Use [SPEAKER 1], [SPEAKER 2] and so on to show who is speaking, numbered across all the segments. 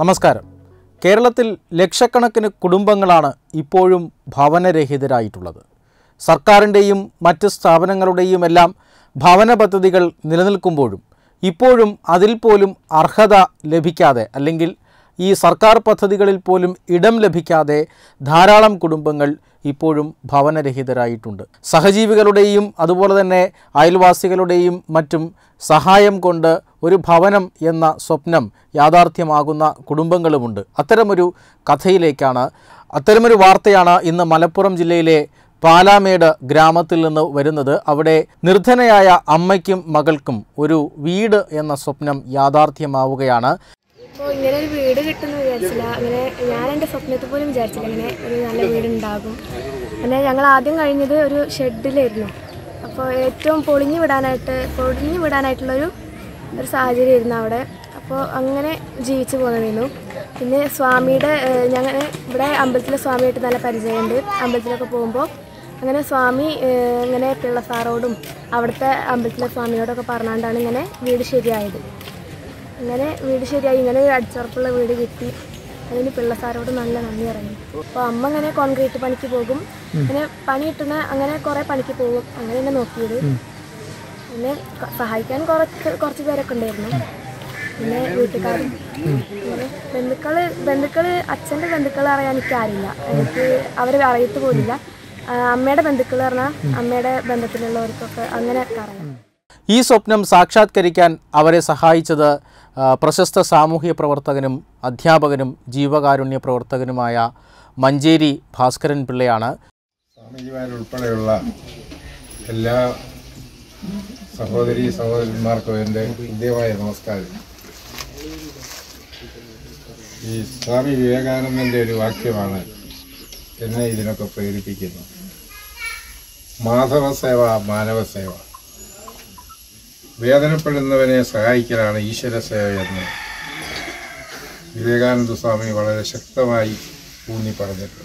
[SPEAKER 1] നമസ്കാരം കേരളത്തിൽ ലക്ഷക്കണക്കിന് കുടുംബങ്ങളാണ് ഇപ്പോഴും ഭവനരഹിതരായിട്ടുള്ളത് സർക്കാരിൻ്റെയും മറ്റ് സ്ഥാപനങ്ങളുടെയും എല്ലാം ഭവന പദ്ധതികൾ നിലനിൽക്കുമ്പോഴും ഇപ്പോഴും അതിൽ പോലും അർഹത ലഭിക്കാതെ അല്ലെങ്കിൽ ഈ സർക്കാർ പദ്ധതികളിൽ പോലും ഇടം ലഭിക്കാതെ ധാരാളം കുടുംബങ്ങൾ ഇപ്പോഴും ഭവനരഹിതരായിട്ടുണ്ട് സഹജീവികളുടെയും അതുപോലെ തന്നെ അയൽവാസികളുടെയും മറ്റും സഹായം കൊണ്ട് ഒരു ഭവനം എന്ന സ്വപ്നം യാഥാർത്ഥ്യമാകുന്ന കുടുംബങ്ങളുമുണ്ട് അത്തരമൊരു കഥയിലേക്കാണ് അത്തരമൊരു വാർത്തയാണ് ഇന്ന് മലപ്പുറം ജില്ലയിലെ പാലാമേട് ഗ്രാമത്തിൽ നിന്ന് വരുന്നത് അവിടെ നിർധനയായ അമ്മയ്ക്കും മകൾക്കും ഒരു വീട് എന്ന സ്വപ്നം യാഥാർത്ഥ്യമാവുകയാണ്
[SPEAKER 2] ഇപ്പോൾ ഇങ്ങനെ ഒരു വീട് കിട്ടുമെന്ന് വിചാരിച്ചില്ല അങ്ങനെ ഞാൻ എൻ്റെ സ്വപ്നത്തിൽ പോലും വിചാരിച്ചില്ല ഇങ്ങനെ ഒരു നല്ല വീട് ഉണ്ടാകും പിന്നെ ഞങ്ങൾ ആദ്യം കഴിഞ്ഞത് ഒരു ഷെഡിലായിരുന്നു അപ്പോൾ ഏറ്റവും പൊളിഞ്ഞു വിടാനായിട്ട് പൊളിഞ്ഞു വിടാനായിട്ടുള്ളൊരു ഒരു സാഹചര്യമായിരുന്നു അവിടെ അപ്പോൾ അങ്ങനെ ജീവിച്ചു പോകുന്നതായിരുന്നു പിന്നെ സ്വാമിയുടെ ഞങ്ങൾ ഇവിടെ അമ്പലത്തിലെ സ്വാമിയായിട്ട് നല്ല പരിചയമുണ്ട് അമ്പലത്തിലൊക്കെ പോകുമ്പോൾ അങ്ങനെ സ്വാമി ഏഹ്, ഇങ്ങനെ പിള്ള സാറോടും അവിടുത്തെ അമ്പലത്തിലെ സ്വാമിയോടൊക്കെ പറഞ്ഞുകൊണ്ടാണ് ഇങ്ങനെ വീട് ശരിയായത് അങ്ങനെ വീട് ശരിയായി ഇങ്ങനെ ഒരു അടിച്ചുറപ്പുള്ള വീട് കിട്ടി അതിന് പിള്ളസാരോട് നല്ല നന്ദി പറഞ്ഞു അപ്പോൾ അമ്മ ഇങ്ങനെ കോൺക്രീറ്റ് പണിക്ക് പോകും അങ്ങനെ പണി കിട്ടുന്ന അങ്ങനെ കുറേ പണിക്ക് പോകും അങ്ങനെ എന്നെ നോക്കിയത് പിന്നെ ക- സഹായിക്കാൻ കുറച്ച് കുറച്ച് പേരൊക്കെ ഉണ്ടായിരുന്നു പിന്നെ വീട്ടുകാരും അങ്ങനെ ബന്ധുക്കള് ബന്ധുക്കള് അച്ഛൻ്റെ ബന്ധുക്കൾ അറിയാൻ എനിക്ക് ആരില്ല എനിക്ക് അവരെ അറിയത്ത് പോലില്ല ആ, അമ്മയുടെ ബന്ധുക്കൾ പറഞ്ഞാൽ അമ്മയുടെ ബന്ധത്തിലുള്ളവർക്കൊക്കെ അങ്ങനെയൊക്കെ അറിയാം
[SPEAKER 1] ഈ സ്വപ്നം സാക്ഷാത്കരിക്കാൻ അവരെ സഹായിച്ചത് ആ, പ്രശസ്ത സാമൂഹ്യ പ്രവർത്തകനും അധ്യാപകനും ജീവകാരുണ്യ പ്രവർത്തകനുമായ മഞ്ചേരി ഭാസ്കരൻ പിള്ളയാണ്
[SPEAKER 3] സ്വാമിജിമാരുൾപ്പെടെയുള്ള എല്ലാ സഹോദരി സഹോദരന്മാർക്കും എൻ്റെ ഹൃദ്യമായ നമസ്കാരം ഈ സ്വാമി വിവേകാനന്ദൻ്റെ ഒരു വാക്യമാണ് എന്നെ ഇതിനൊക്കെ പ്രേരിപ്പിക്കുന്നത് മാധവ സേവ മാനവ സേവ വേദനപ്പെടുന്നവനെ സഹായിക്കലാണ് ഈശ്വര സേവ എന്ന് വിവേകാനന്ദ സ്വാമി വളരെ ശക്തമായി ഊന്നി പറഞ്ഞിട്ടുണ്ട്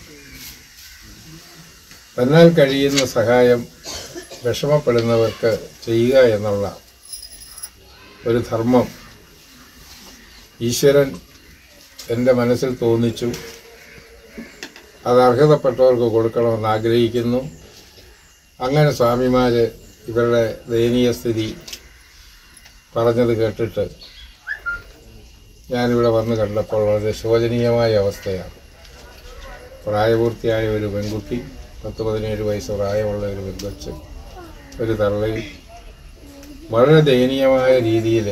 [SPEAKER 3] തന്നാൽ കഴിയുന്ന സഹായം വിഷമപ്പെടുന്നവർക്ക് ചെയ്യുക എന്നുള്ള ഒരു ധർമ്മം ഈശ്വരൻ എൻ്റെ മനസ്സിൽ തോന്നിച്ചു അത് അർഹതപ്പെട്ടവർക്ക് കൊടുക്കണമെന്ന് ആഗ്രഹിക്കുന്നു അങ്ങനെ സ്വാമിമാർ ഇവരുടെ ദയനീയ സ്ഥിതി പറഞ്ഞത് കേട്ടിട്ട് ഞാനിവിടെ വന്ന് കണ്ടപ്പോൾ വളരെ ശോചനീയമായ അവസ്ഥയാണ് പ്രായപൂർത്തിയായ ഒരു പെൺകുട്ടി പത്ത് പതിനേഴ് വയസ്സ് പ്രായമുള്ള ഒരു പെൺകൊച്ച് ഒരു തള്ളയും വളരെ ദയനീയമായ രീതിയിൽ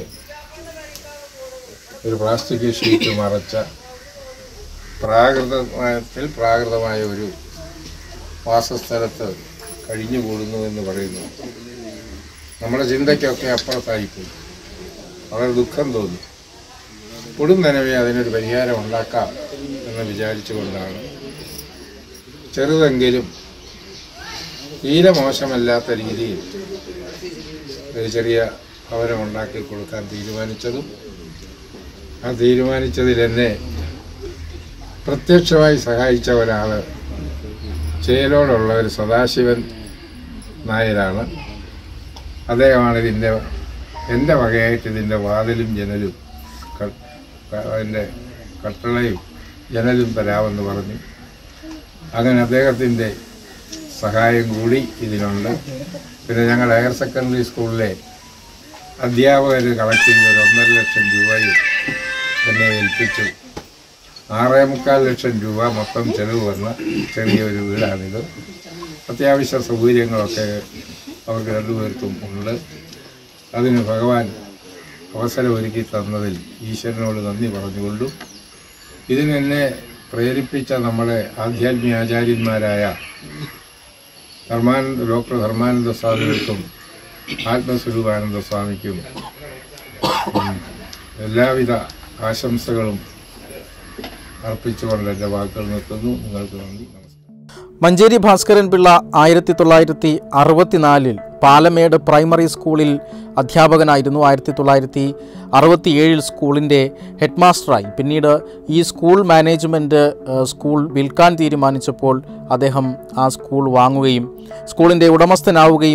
[SPEAKER 3] ഒരു പ്ലാസ്റ്റിക് ഷീറ്റ് മറച്ച പ്രാകൃതത്തിൽ പ്രാകൃതമായ ഒരു വാസസ്ഥലത്ത് കഴിഞ്ഞുകൂടുന്നു എന്ന് പറയുന്നു നമ്മുടെ ചിന്തയ്ക്കൊക്കെ അപ്പുറത്തായിപ്പോയി വളരെ ദുഃഖം തോന്നി കൊടും നനവേ അതിനൊരു പരിഹാരം ഉണ്ടാക്കാം എന്ന് വിചാരിച്ചുകൊണ്ടാണ് ചെറുതെങ്കിലും തീരെ മോശമല്ലാത്ത രീതിയിൽ ഒരു ചെറിയ ഭവനം ഉണ്ടാക്കി കൊടുക്കാൻ തീരുമാനിച്ചതും ആ തീരുമാനിച്ചതിൽ എന്നെ പ്രത്യക്ഷമായി സഹായിച്ച ഒരാൾ ചേലോടുള്ള ഒരു സദാശിവൻ നായരാണ് അദ്ദേഹമാണ് ഇതിൻ്റെ എൻ്റെ വകയായിട്ട് ഇതിൻ്റെ വാതിലും ജനലും ക- ക- അതിൻ്റെ കട്ടളയും ജനലും തരാമെന്ന് പറഞ്ഞു അങ്ങനെ അദ്ദേഹത്തിൻ്റെ സഹായം കൂടി ഇതിനുണ്ട് പിന്നെ ഞങ്ങൾ ഹയർ സെക്കൻഡറി സ്കൂളിലെ അധ്യാപകർ കളക്ട് ചെയ്ത ഒരു ഒന്നര ലക്ഷം രൂപയും എന്നെ ഏൽപ്പിച്ചു ആറേ മുക്കാൽ ലക്ഷം രൂപ മൊത്തം ചെലവ് വന്ന ചെറിയൊരു വീടാണിത് അത്യാവശ്യ സൗകര്യങ്ങളൊക്കെ അവർക്ക് രണ്ടുപേർക്കും ഉണ്ട് അതിന് ഭഗവാൻ അവസരമൊരുക്കി തന്നതിൽ ഈശ്വരനോട് നന്ദി പറഞ്ഞുകൊണ്ടും ഇതിനെന്നെ പ്രേരിപ്പിച്ച നമ്മുടെ ആധ്യാത്മിക ആചാര്യന്മാരായ ധർമാനന്ദ ഡോക്ടർ ധർമാനന്ദ സ്വാമികൾക്കും ആത്മസ്വരൂപാനന്ദ സ്വാമിക്കും ഉം, എല്ലാവിധ ആശംസകളും അർപ്പിച്ചുകൊണ്ട് എൻ്റെ വാക്കുകൾ നിർത്തുന്നു നിങ്ങൾക്ക് നന്ദി നമസ്കാരം
[SPEAKER 1] മഞ്ചേരി ഭാസ്കരൻ പിള്ള ആയിരത്തി തൊള്ളായിരത്തി അറുപത്തിനാലിൽ പാലമേട് പ്രൈമറി സ്കൂളിൽ അധ്യാപകനായിരുന്നു ആയിരത്തി തൊള്ളായിരത്തി അറുപത്തിയേഴിൽ സ്കൂളിൻ്റെ ഹെഡ് മാസ്റ്ററായി പിന്നീട് ഈ സ്കൂൾ മാനേജ്മെൻറ്റ് ഏഹ്, സ്കൂൾ വിൽക്കാൻ തീരുമാനിച്ചപ്പോൾ അദ്ദേഹം ആ സ്കൂൾ വാങ്ങുകയും സ്കൂളിൻ്റെ ഉടമസ്ഥനാവുകയും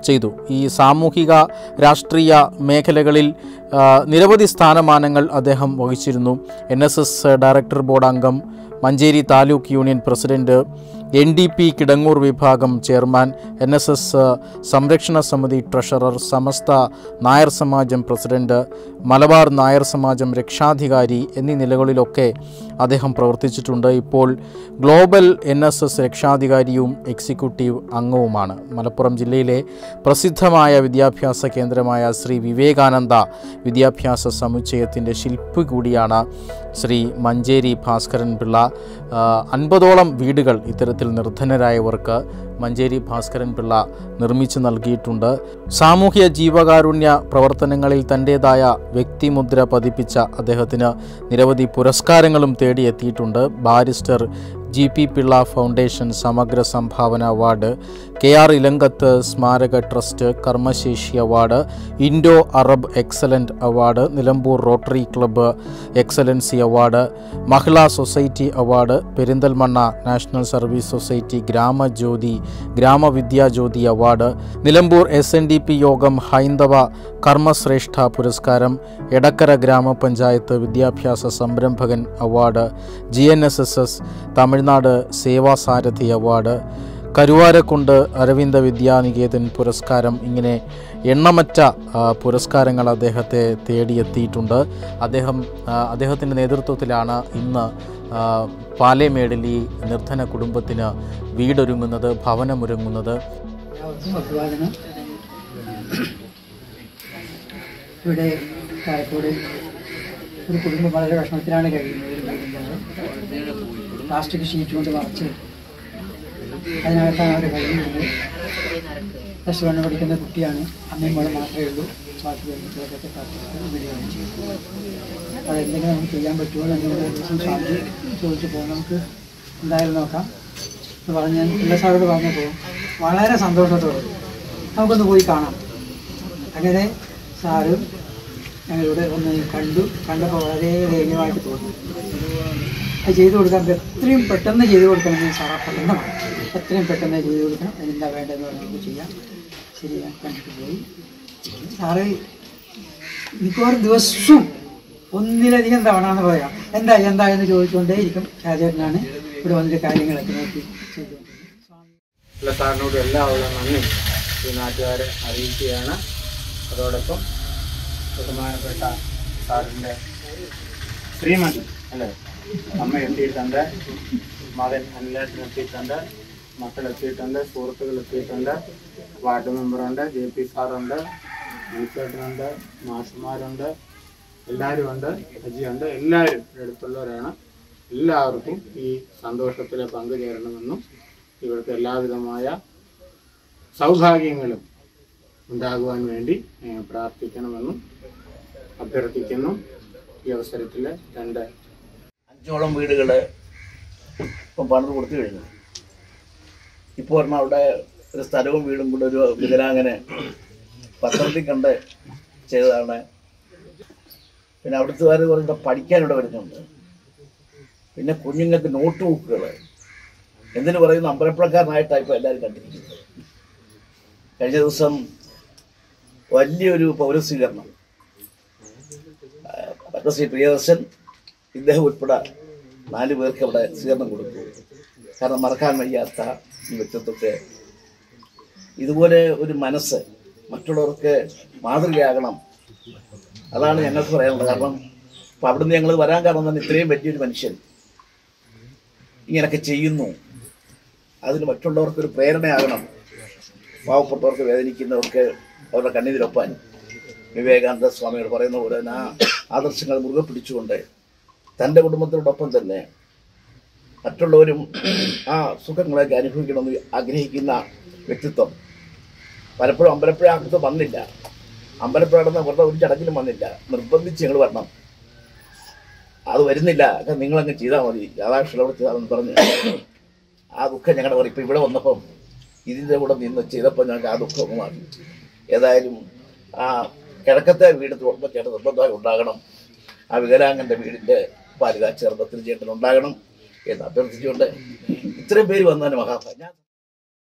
[SPEAKER 1] ചെയ്തു ഈ സാമൂഹിക രാഷ്ട്രീയ മേഖലകളിൽ ആ, നിരവധി സ്ഥാനമാനങ്ങൾ അദ്ദേഹം വഹിച്ചിരുന്നു N S S director board അംഗം Manjeri taluk union president N D P Kidangoor വിഭാഗം ചെയർമാൻ എൻ എസ് എസ് സംരക്ഷണ സമിതി ട്രഷറർ സമസ്ത നായർ സമാജം പ്രസിഡന്റ് മലബാർ നായർ സമാജം രക്ഷാധികാരി എന്നീ നിലകളിലൊക്കെ അദ്ദേഹം പ്രവർത്തിച്ചിട്ടുണ്ട് ഇപ്പോൾ ഗ്ലോബൽ എൻ എസ് എസ് രക്ഷാധികാരിയും എക്സിക്യൂട്ടീവ് അംഗവുമാണ് മലപ്പുറം ജില്ലയിലെ പ്രസിദ്ധമായ വിദ്യാഭ്യാസ കേന്ദ്രമായ ശ്രീ വിവേകാനന്ദ വിദ്യാഭ്യാസ സമുച്ചയത്തിൻ്റെ ശില്പി കൂടിയാണ് ശ്രീ മഞ്ചേരി ഭാസ്കരൻ പിള്ള ആ, അൻപതോളം വീടുകൾ ഇത്തരത്തിൽ നിർധനരായവർക്ക് മഞ്ചേരി ഭാസ്കരൻ പിള്ള നിർമ്മിച്ചു നൽകിയിട്ടുണ്ട് സാമൂഹ്യ ജീവകാരുണ്യ പ്രവർത്തനങ്ങളിൽ തൻ്റേതായ വ്യക്തിമുദ്ര പതിപ്പിച്ച അദ്ദേഹത്തിന് നിരവധി പുരസ്കാരങ്ങളും തേടിയെത്തിയിട്ടുണ്ട് barrister G P Pillai foundation സമഗ്ര സംഭാവന അവാർഡ് കെ ആർ ഇലങ്കത്ത് സ്മാരക ട്രസ്റ്റ് കർമ്മശേഷി award Indo Arab excellent award Nilambur rotary club excellency award Mahila society award Perinthalmanna national service society Gramajyothi Gramavidyajyothi award Nilambur S N D P Yogam ഹൈന്ദവ കർമ്മശ്രേഷ്ഠ പുരസ്കാരം എടക്കര ഗ്രാമപഞ്ചായത്ത് വിദ്യാഭ്യാസ സംരംഭകൻ award G N S S S Tamil Nadu Sevasarathi award Karuvarakundu Aravinda Vidyanikethan പുരസ്കാരം ഇങ്ങനെ എണ്ണമറ്റ ആ, പുരസ്കാരങ്ങൾ അദ്ദേഹത്തെ തേടിയെത്തിയിട്ടുണ്ട് അദ്ദേഹം ആ, അദ്ദേഹത്തിൻ്റെ നേതൃത്വത്തിലാണ് ഇന്ന് ആ, പാലേമേടിൽ ഈ നിർധന കുടുംബത്തിന് വീടൊരുങ്ങുന്നത് ഭവനമൊരുങ്ങുന്നത്
[SPEAKER 4] എല്ലാവർക്കും അഭിവാദനം ഇവിടെ കായക്കോട് ഒരു കുടുംബം വളരെ വിഷമത്തിലാണ് കഴിയുന്നത് ഒരു വീടിൻ്റെ പ്ലാസ്റ്റിക് ഷീറ്റ് കൊണ്ട് മറച്ച് അതിനകത്താണ് അവർ കഴിയുന്നത് പ്ലസ് വണ്ണ് പഠിക്കുന്ന കുട്ടിയാണ് അമ്മയും മോളും മാത്രമേ ഉള്ളൂ ബാക്കി കുട്ടികളൊക്കെ പ്രാർത്ഥിച്ചിട്ട് വീടുകയാണ് ചെയ്യുന്നത് അതെന്തെങ്കിലും നമുക്ക് ചെയ്യാൻ പറ്റുമോ എന്തെങ്കിലും ഒരു ദിവസം സ്വാമി ചോദിച്ചു പോകും നമുക്ക് എന്തായാലും നോക്കാം എന്ന് പറഞ്ഞ് ഞാൻ പിള്ള സാറോട് പറഞ്ഞപ്പോൾ വളരെ സന്തോഷത്തോടെ നമുക്കൊന്ന് പോയി കാണാം അങ്ങനെ സാറ് ഞങ്ങളിവിടെ ഒന്ന് കണ്ടു കണ്ടപ്പോൾ വളരെ ദയനീയമായിട്ട് തോന്നി അത് ചെയ്തു കൊടുക്കാൻ എത്രയും പെട്ടെന്ന് ചെയ്തു കൊടുക്കണമെന്ന് സാറാ പറയണം എത്രയും പെട്ടെന്ന് ചെയ്തു കൊടുക്കണം അതിനെന്താ വേണ്ടതെന്ന് പറഞ്ഞാൽ നമുക്ക് ചെയ്യാം ശരി ഞാൻ കണ്ടിട്ട് പോയി സാറ് മിക്കവാറും ദിവസവും ഒന്നിലധികം തവണ എന്ന് പറയാം എന്താ എന്താ എന്ന് ചോദിച്ചുകൊണ്ടേയിരിക്കും രാജേട്ടനാണ് ഇവിടെ വന്നിട്ട് കാര്യങ്ങളൊക്കെ നോക്കി ചെയ്തുകൊണ്ടിരിക്കുന്നത്
[SPEAKER 3] എല്ലാ സാറിനോട് എല്ലാവരും നന്ദി ഈ നാട്ടുകാരെ അറിയിക്കുകയാണ് അതോടൊപ്പം ബഹുമാനപ്പെട്ട സാറിൻ്റെ ശ്രീമതി അല്ലേ അമ്മ എത്തിയിട്ടുണ്ട് മകൻ അനിലേട്ടൻ എത്തിയിട്ടുണ്ട് മക്കൾ എത്തിയിട്ടുണ്ട് സുഹൃത്തുക്കൾ എത്തിയിട്ടുണ്ട് വാർഡ് മെമ്പറുണ്ട് ജെ പി സാറുണ്ട് വീച്ചേട്ടനുണ്ട് മാഷുമാരുണ്ട് എല്ലാവരും ഉണ്ട് അജിയുണ്ട് എല്ലാവരും ഇവിടെ അടുത്തുള്ളവരാണ് എല്ലാവർക്കും ഈ സന്തോഷത്തിൽ പങ്കുചേരണമെന്നും ഇവിടുത്തെ എല്ലാവിധമായ സൗഭാഗ്യങ്ങളും ഉണ്ടാകുവാൻ വേണ്ടി ഏഹ്, പ്രാർത്ഥിക്കണമെന്നും അഭ്യർത്ഥിക്കുന്നു ഈ അവസരത്തിൽ രണ്ട്
[SPEAKER 5] അഞ്ചോളം വീടുകൾ ഇപ്പം പണിത് കൊടുത്തു കഴിഞ്ഞു ഇപ്പോൾ ഒരെണ്ണം അവിടെ ഒരു സ്ഥലവും വീടും കൂടെ ഒരു വികലാങ്ങനെ പത്രത്തിൽ കണ്ട് ചെയ്തതാണ് പിന്നെ അവിടുത്തുകാർ പറഞ്ഞിട്ട് പഠിക്കാൻ ഇവിടെ വരുന്നുണ്ട് പിന്നെ കുഞ്ഞുങ്ങൾക്ക് നോട്ട് ബുക്കുകൾ എന്തിനു പറയുന്നു അമ്പലപ്പുഴക്കാരനായിട്ടാണ് ഇപ്പോൾ എല്ലാവരും കണ്ടിരിക്കുന്നത് കഴിഞ്ഞ ദിവസം വലിയൊരു പൗരസ്വീകരണം പത്മശ്രീ പ്രിയദർശൻ ഇദ്ദേഹം ഉൾപ്പെടെ നാല് പേർക്ക് അവിടെ സ്വീകരണം കൊടുത്തു കാരണം മറക്കാൻ വയ്യാത്ത ഈ വ്യക്തിത്വത്തെ ഇതുപോലെ ഒരു മനസ്സ് മറ്റുള്ളവർക്ക് മാതൃകയാകണം അതാണ് ഞങ്ങൾക്ക് പറയാനുള്ളത് കാരണം ഇപ്പം അവിടുന്ന് ഞങ്ങൾ വരാൻ കാരണം തന്നെ ഇത്രയും വലിയൊരു മനുഷ്യൻ ഇങ്ങനെയൊക്കെ ചെയ്യുന്നു അതിന് മറ്റുള്ളവർക്കൊരു പ്രേരണയാകണം പാവപ്പെട്ടവർക്ക് വേദനിക്കുന്നവർക്ക് അവരുടെ കണ്ണീരിലൊപ്പാൻ വിവേകാനന്ദ സ്വാമികൾ പറയുന്ന പോലെ തന്നെ ആ ആദർശങ്ങൾ മുറുകെ പിടിച്ചുകൊണ്ട് തൻ്റെ കുടുംബത്തിനോടൊപ്പം തന്നെ മറ്റുള്ളവരും ആ സുഖങ്ങളൊക്കെ അനുഭവിക്കണമെന്ന് ആഗ്രഹിക്കുന്ന വ്യക്തിത്വം പലപ്പോഴും അമ്പലപ്പുഴ അകത്ത് വന്നില്ല അമ്പലപ്പുഴ നടന്ന വെറുതെ ഒരു ചടങ്ങിലും വന്നില്ല നിർബന്ധിച്ച് ഞങ്ങൾ വരണം അത് വരുന്നില്ല അത് നിങ്ങളങ്ങ് ചെയ്താൽ മതി രാധാകൃഷ്ണൻ അവിടെ ചെയ്താൽ പറഞ്ഞ് ആ ദുഃഖം ഞങ്ങളുടെ പറയും ഇപ്പം ഇവിടെ വന്നപ്പം ഇതിൻ്റെ കൂടെ നിന്ന് ചെയ്തപ്പോൾ ഞങ്ങൾക്ക് ആ ദുഃഖം അങ്ങ് മാറി ഏതായാലും ആ കിഴക്കത്തെ വീട് തുറന്ന ചേട്ടൻ നിർബന്ധമായി ഉണ്ടാകണം ആ വികലാംഗന്റെ വീടിന്റെ പാലുകാ ചെറുപ്പത്തിൽ ചേട്ടൻ ഉണ്ടാകണം എന്ന് അഭ്യർത്ഥിച്ചുകൊണ്ട് ഇത്രയും പേര് വന്നതിന് മഹാഭാഗ്യം ഞാൻ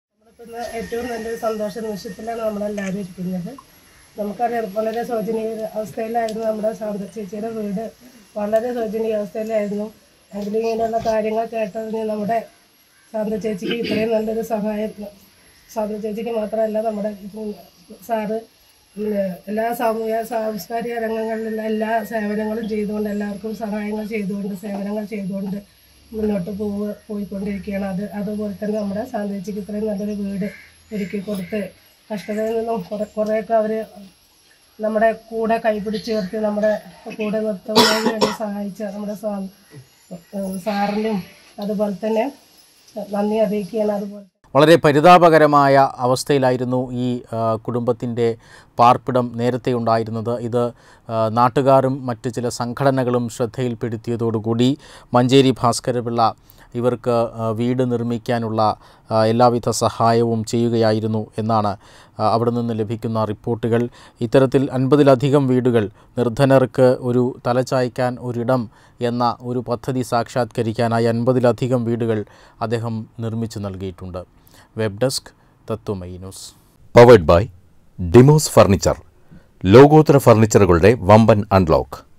[SPEAKER 6] ഇന്ന് ഏറ്റവും നല്ലൊരു സന്തോഷ നിമിഷത്തിലാണ് നമ്മളെല്ലാവരും ഇരിക്കുന്നത് നമുക്കറിയാം വളരെ ശോചനീയ അവസ്ഥയിലായിരുന്നു നമ്മുടെ ശാന്ത ചേച്ചിയുടെ വീട് വളരെ ശോചനീയ അവസ്ഥയിലായിരുന്നു എങ്കിലും ഇങ്ങനെയുള്ള കാര്യങ്ങൾ കേട്ടതിന് നമ്മുടെ ശാന്ത ചേച്ചിക്ക് ഇത്രയും നല്ലൊരു സഹായം ശാന്ത ചേച്ചിക്ക് മാത്രമല്ല നമ്മുടെ ഉം, സാറ് പിന്നെ എല്ലാ സാമൂഹ്യ സാംസ്കാരിക രംഗങ്ങളിലുള്ള എല്ലാ സേവനങ്ങളും ചെയ്തുകൊണ്ട് എല്ലാവർക്കും സഹായങ്ങൾ ചെയ്തുകൊണ്ട് സേവനങ്ങൾ ചെയ്തുകൊണ്ട് മുന്നോട്ട് പോവുക പോയിക്കൊണ്ടിരിക്കുകയാണ് അത് അതുപോലെ തന്നെ നമ്മുടെ ശാന്തേച്ചിക്ക് ഇത്രയും നല്ലൊരു വീട് ഒരുക്കി കൊടുത്ത് കഷ്ടതയിൽ നിന്നും കുറെ കുറേയൊക്കെ അവർ നമ്മുടെ കൂടെ കൈപിടിച്ച് ചേർത്ത് നമ്മുടെ കൂടെ നിർത്തുന്നതിന് വേണ്ടി സഹായിച്ച നമ്മുടെ സ്വാ ഏഹ് സാറിനും അതുപോലെ തന്നെ നന്ദി അറിയിക്കുകയാണ് അതുപോലെ
[SPEAKER 1] വളരെ പരിതാപകരമായ അവസ്ഥയിലായിരുന്നു ഈ കുടുംബത്തിൻ്റെ പാർപ്പിടം നേരത്തെ ഉണ്ടായിരുന്നത് ഇത് ആ, നാട്ടുകാരും മറ്റ് ചില സംഘടനകളും ശ്രദ്ധയിൽപ്പെടുത്തിയതോടുകൂടി മഞ്ചേരി ഭാസ്കരപിള്ള ഇവർക്ക് ആ, വീട് നിർമ്മിക്കാനുള്ള ആ, എല്ലാവിധ സഹായവും ചെയ്യുകയായിരുന്നു എന്നാണ് ആ, അവിടെ നിന്ന് ലഭിക്കുന്ന റിപ്പോർട്ടുകൾ ഇത്തരത്തിൽ അൻപതിലധികം വീടുകൾ നിർധനർക്ക് ഒരു തലചായ്ക്കാൻ ഒരിടം എന്ന ഒരു പദ്ധതി സാക്ഷാത്കരിക്കാനായി അൻപതിലധികം വീടുകൾ അദ്ദേഹം നിർമ്മിച്ചു നൽകിയിട്ടുണ്ട് web desk Tattvamayi news
[SPEAKER 7] powered by Demos furniture ലോകോത്തര ഫർണിച്ചറുകളുടെ വമ്പൻ അൺലോക്ക്